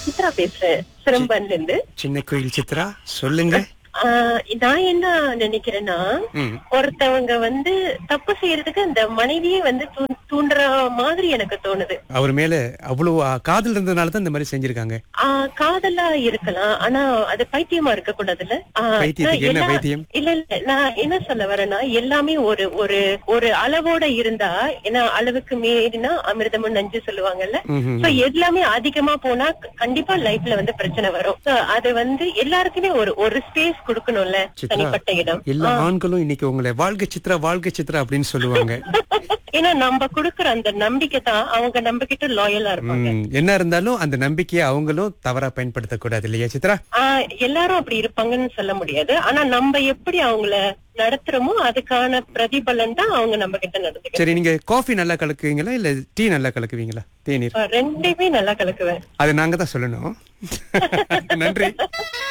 சித்ரா பேசுறேன் சிரம்பன்ல இருந்து சின்ன கோயில் சித்ரா சொல்லுங்க ஆஹ் நான் என்ன நினைக்கிறேன்னா ம். ஒருத்தவங்க வந்து தப்பு செய்யறதுக்கு அந்த மனைவியே வந்து தூ- தூண்டுற மாதிரி எனக்கு தோணுது அவர் மேல அவ்வளவு ஆ, காதல் இருந்ததுனால தான் இந்த மாதிரி செஞ்சிருக்காங்க ஆஹ் காதலா இருக்கலாம் ஆனா அது பைத்தியமா இருக்க கூடாதுல்ல ஆஹ் பைத்தியத்துக்கு நான் என்ன எல்லா- பைத்தியம்? இல்ல இல்ல நான் என்ன சொல்ல வரேன்னா எல்லாமே ஒரு ஒரு ஒரு அளவோட இருந்தா ஏன்னா அளவுக்கு மீறினா அமிர்தமும் நஞ்சு சொல்லுவாங்கல்ல ம்ஹும். So, எல்லாமே அதிகமா போனா க- கண்டிப்பா லைஃப்ல வந்து பிரச்சனை வரும் So, அது வந்து எல்லாருக்குமே ஒரு ஒரு ஸ்பேஸ் கொடுக்கணும்ல சித்ரா தனிப்பட்ட இடம் எல்லா ஆண்களும் இன்னைக்கு உங்களை வாழ்க்கை சித்ரா வாழ்க்கை சித்ரா அப்படின்னு சொல்லுவாங்க ஏன்னா நம்ம கொடுக்கற அந்த நம்பிக்கை தான் அவங்க நம்ம கிட்ட லாயலா இருப்பாங்க ம், என்ன இருந்தாலும் அந்த நம்பிக்கையை அவங்களும் தவறா பயன்படுத்தக்கூடாது இல்லையா சித்ரா ஆஹ் எல்லாரும் அப்படி இருப்பாங்கன்னு சொல்ல முடியாது ஆனா நம்ம எப்படி அவங்கள நடத்துறோமோ அதுக்கான பிரதிபலன் தான் அவங்க நம்ம கிட்ட நடந்துக்க சரி நீங்க காஃபி நல்லா கலக்குவீங்களா இல்ல டீ நல்லா கலக்குவீங்களா தேநீர் ரெண்டுமே நல்லா கலக்குவேன் அது நாங்க தான் சொல்லணும் நன்றி